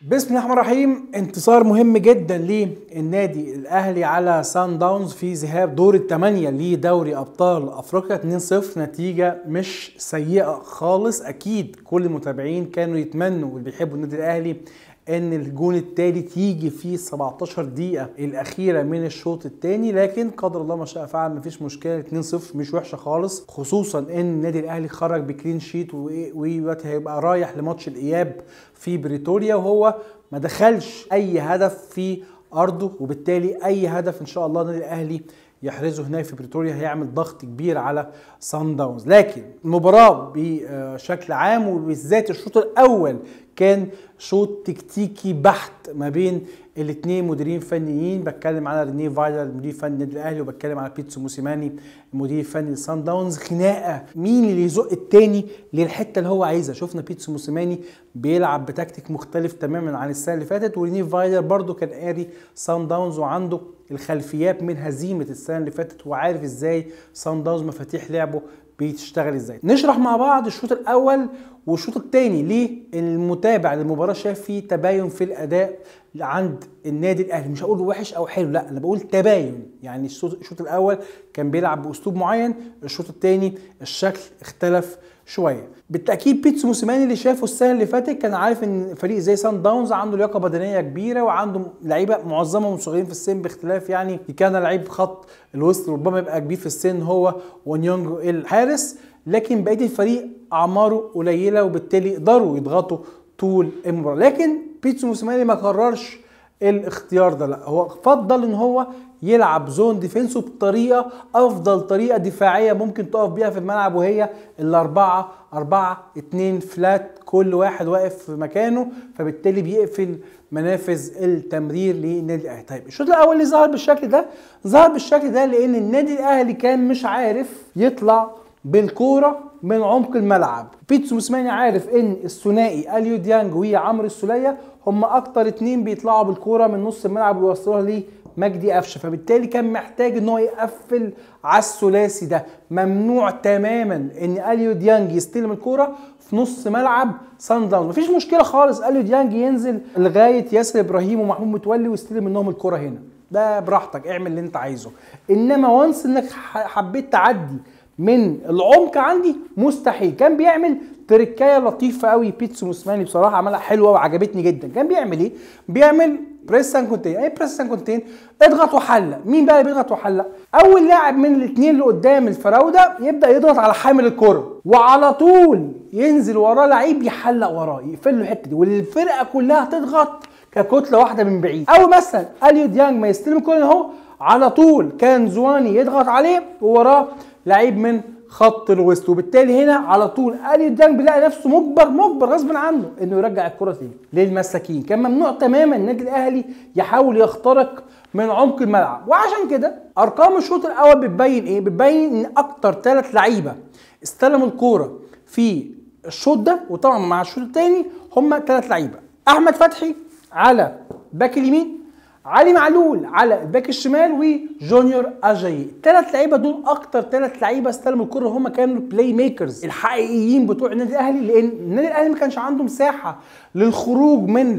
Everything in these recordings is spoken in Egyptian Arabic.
بسم الله الرحمن الرحيم انتصار مهم جدا للنادي الاهلي على سان داونز في ذهاب دور الثمانيه لدوري ابطال افريقيا 2-0 نتيجه مش سيئه خالص اكيد كل المتابعين كانوا يتمنوا واللي بيحبوا النادي الاهلي ان الجون الثالث يجي في 17 دقيقه الاخيره من الشوط الثاني لكن قدر الله ما شاء فعل مفيش مشكله 2-0 مش وحشه خالص خصوصا ان النادي الاهلي خرج بكلين شيت ودلوقتي هيبقى رايح لماتش الاياب في بريتوريا وهو ما دخلش اي هدف في ارضه وبالتالي اي هدف ان شاء الله النادي الاهلي يحرزه هناك في بريتوريا هيعمل ضغط كبير على سان داونز لكن المباراه بشكل عام وبالذات الشوط الاول كان شوط تكتيكي بحت ما بين الاثنين مديرين فنيين بتكلم على رينيه فايلر المدير الفني النادي الاهلي وبتكلم على بيتسو موسيماني المدير الفني لسان داونز خناقه مين اللي يزق التاني للحته اللي هو عايزها شفنا بيتسو موسيماني بيلعب بتكتيك مختلف تماما عن السنه اللي فاتت ورينيه فايلر برده كان قاري سان داونز وعنده الخلفيات من هزيمه السنه اللي فاتت وعارف ازاي سان داونز مفاتيح لعبه بتشتغل ازاي نشرح مع بعض الشوط الاول والشوط الثاني ليه المتابع للمباراه شاف فيه تباين في الاداء عند النادي الاهلي مش هقول وحش او حلو لا انا بقول تباين يعني الشوط الاول كان بيلعب باسلوب معين الشوط الثاني الشكل اختلف شويه بالتاكيد بيتسو موسيماني اللي شافه السنه اللي فاتت كان عارف ان فريق زي سان داونز عنده لياقه بدنيه كبيره وعنده لعيبه معظمهم صغيرين في السن باختلاف يعني كان لعيب خط الوسط ربما يبقى كبير في السن هو ونيونج الحارس لكن بقيه الفريق اعماره قليله وبالتالي يقدروا يضغطوا طول المباراه لكن بيتسو موسيماني ما قررش الاختيار ده لا هو فضل ان هو يلعب زون ديفنس بطريقه افضل طريقه دفاعيه ممكن تقف بيها في الملعب وهي الاربعه أربعة اتنين فلات كل واحد واقف في مكانه فبالتالي بيقفل منافذ التمرير للنادي الاهلي طيب الشوط الاول اللي ظهر بالشكل ده ظهر بالشكل ده لان النادي الاهلي كان مش عارف يطلع بالكوره من عمق الملعب بيتسو موسيماني عارف ان الثنائي اليو ديانج وعمرو السوليه هم اكتر اتنين بيطلعوا بالكوره من نص الملعب ويوصلوها لمجدي قفشه فبالتالي كان محتاج ان هو يقفل على الثلاثي ده ممنوع تماما ان اليو ديانج يستلم الكوره في نص ملعب سان داونز مفيش مشكله خالص اليو ديانج ينزل لغايه ياسر ابراهيم ومحمود متولي ويستلم منهم الكوره هنا ده براحتك اعمل اللي انت عايزه انما وانس انك حبيت تعدي من العمق عندي مستحيل كان بيعمل تركايه لطيفه قوي بيتسو موسماني بصراحه عملها حلوه وعجبتني جدا كان بيعمل ايه بيعمل بريس ان كونتين ايه بريس ان كونتين اضغط وحلق مين بقى اللي بيضغط وحلق اول لاعب من الاثنين اللي قدام الفراوده يبدا يضغط على حامل الكره وعلى طول ينزل وراه لعيب يحلق وراه يقفل له الحته دي والفرقه كلها تضغط ككتله واحده من بعيد او مثلا اليو ديانج ما يستلم الكره اهو على طول كان زواني يضغط عليه ووراه لعيب من خط الوسط وبالتالي هنا على طول اليو ديانج بيلاقي نفسه مجبر مجبر غصب عنه انه يرجع الكره تاني للمساكين كان ممنوع تماما النادي الاهلي يحاول يخترق من عمق الملعب وعشان كده ارقام الشوط الاول بتبين ايه بتبين ان اكتر ثلاث لعيبه استلموا الكوره في الشوط ده وطبعا مع الشوط الثاني هم ثلاث لعيبه احمد فتحي على باك اليمين علي معلول على الباك الشمال وجونيور اجاي الثلاث لعيبه دول اكتر ثلاث لعيبه استلموا الكره هم كانوا البلاي ميكرز الحقيقيين بتوع النادي الاهلي لان النادي الاهلي ما كانش عنده مساحه للخروج من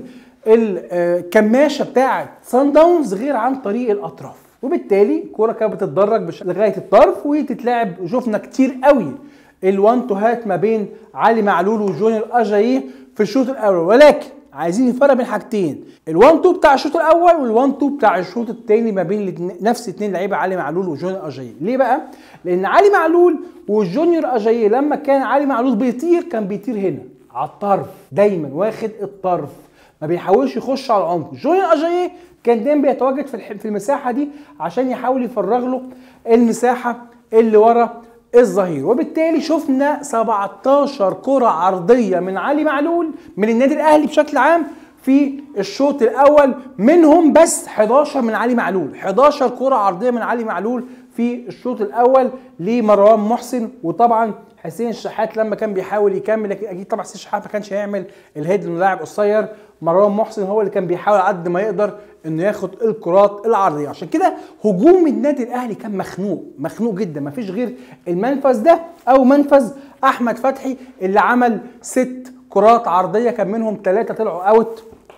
الكماشه بتاعه سان داونز غير عن طريق الاطراف وبالتالي الكوره كانت بتتدرج لغايه الطرف وتتلعب شفنا كتير قوي الوان تو هات ما بين علي معلول وجونيور اجاي في الشوط الاول ولكن عايزين نفرق بين حاجتين الوان تو بتاع الشوط الاول والوان تو بتاع الشوط الثاني ما بين نفس اثنين لعيبه علي معلول وجونيور اجاي ليه بقى لان علي معلول وجونيور اجاي لما كان علي معلول بيطير كان بيطير هنا على الطرف دايما واخد الطرف ما بيحاولش يخش على العمق جونيور اجاي كان دايما بيتواجد في في المساحه دي عشان يحاول يفرغ له المساحه اللي ورا الظهير وبالتالي شفنا 17 كرة عرضية من علي معلول من النادي الأهلي بشكل عام في الشوط الأول منهم بس 11 من علي معلول 11 كرة عرضية من علي معلول في الشوط الأول لمروان محسن وطبعا حسين الشحات لما كان بيحاول يكمل لكن اكيد طبعا حسين الشحات ما كانش هيعمل الهيد لانه لاعب قصير مروان محسن هو اللي كان بيحاول قد ما يقدر انه ياخد الكرات العرضيه عشان كده هجوم النادي الاهلي كان مخنوق مخنوق جدا ما فيش غير المنفذ ده او منفذ احمد فتحي اللي عمل ست كرات عرضيه كان منهم ثلاثه طلعوا اوت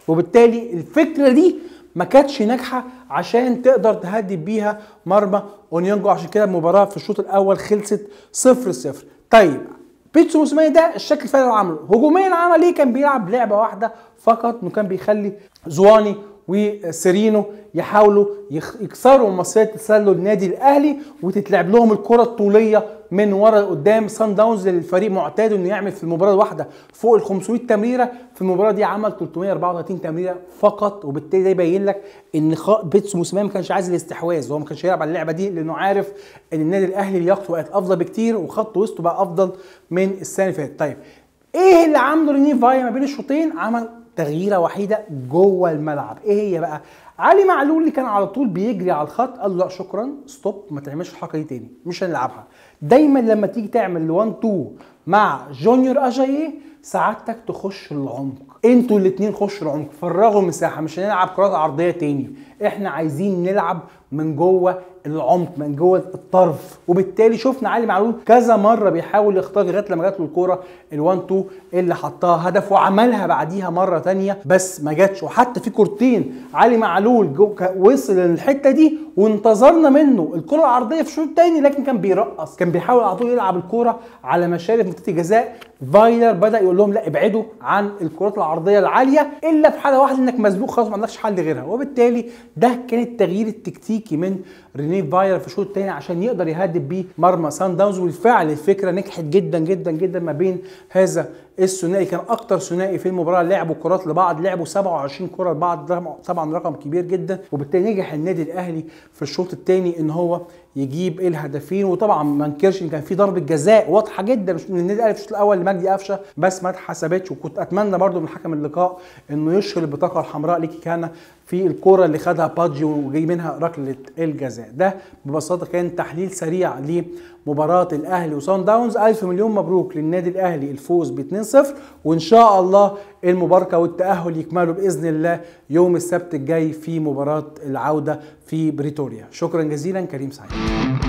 وبالتالي الفكره دي ما كانتش ناجحه عشان تقدر تهدد بيها مرمى اونيونجو عشان كده المباراه في الشوط الاول خلصت 0 0 طيب بيتسو موسيماني ده الشكل الفني اللي عمله هجوميا عمل ايه كان بيلعب لعبه واحده فقط انه كان بيخلي زواني وسيرينو يحاولوا يكسروا مصيده تسلل النادي الاهلي وتتلعب لهم الكره الطوليه من ورا لقدام سان داونز الفريق معتاد انه يعمل في المباراه الواحده فوق ال 500 تمريره في المباراه دي عمل 334 تمريره فقط وبالتالي ده يبين لك ان بيتسو موسيماني ما كانش عايز الاستحواذ هو ما كانش هيلعب على اللعبه دي لانه عارف ان النادي الاهلي لياقته بقت افضل بكتير وخط وسطه بقى افضل من السنه اللي فاتت طيب ايه اللي عمله ريني فايا ما بين الشوطين عمل تغييره وحيده جوه الملعب ايه هي بقى علي معلول اللي كان على طول بيجري على الخط قال له لا شكرا ستوب ما تعملش الحركه دي تاني مش هنلعبها دايما لما تيجي تعمل 1 2 مع جونيور اجاييه سعادتك تخش العمق انتوا الاثنين خشوا العمق فرغوا مساحه مش هنلعب كرات عرضيه تاني احنا عايزين نلعب من جوه العمق من جوه الطرف وبالتالي شفنا علي معلول كذا مره بيحاول يختار لغايه لما جات له الكوره ال1 2 اللي حطها هدف وعملها بعديها مره تانية بس ما جاتش وحتى في كورتين علي معلول وصل للحته دي وانتظرنا منه الكره العرضيه في الشوط الثاني لكن كان بيرقص كان بيحاول على طول يلعب الكوره على مشارف منطقه الجزاء فايلر بدا يقول لهم لا ابعدوا عن الكرات العرضيه العاليه الا في حاله واحده انك مزنوق خلاص ما عندكش حل غيرها وبالتالي ده كان التغيير التكتيكي من ريني فايلر في الشوط الثاني عشان يقدر يهدد بيه مرمى سان داونز وبالفعل الفكره نجحت جدا جدا جدا ما بين هذا الثنائي كان اكتر ثنائي في المباراه لعبوا كرات لبعض لعبوا 27 كره لبعض طبعا رقم كبير جدا وبالتالي نجح النادي الاهلي في الشوط الثاني ان هو يجيب الهدفين وطبعا ما انكرش ان كان في ضربه جزاء واضحه جدا من النادي الاهلي في الشوط الاول لمجدي قفشه بس ما اتحسبتش وكنت اتمنى برده من حكم اللقاء انه يشهر البطاقه الحمراء ليكي كان في الكرة اللي خدها بادجي وجاي منها ركلة الجزاء ده ببساطة كان تحليل سريع لمباراة الأهلي وصن داونز ألف مليون مبروك للنادي الأهلي الفوز ب 2-0 وإن شاء الله المباركة والتأهل يكملوا بإذن الله يوم السبت الجاي في مباراة العودة في بريتوريا شكرا جزيلا كريم سعيد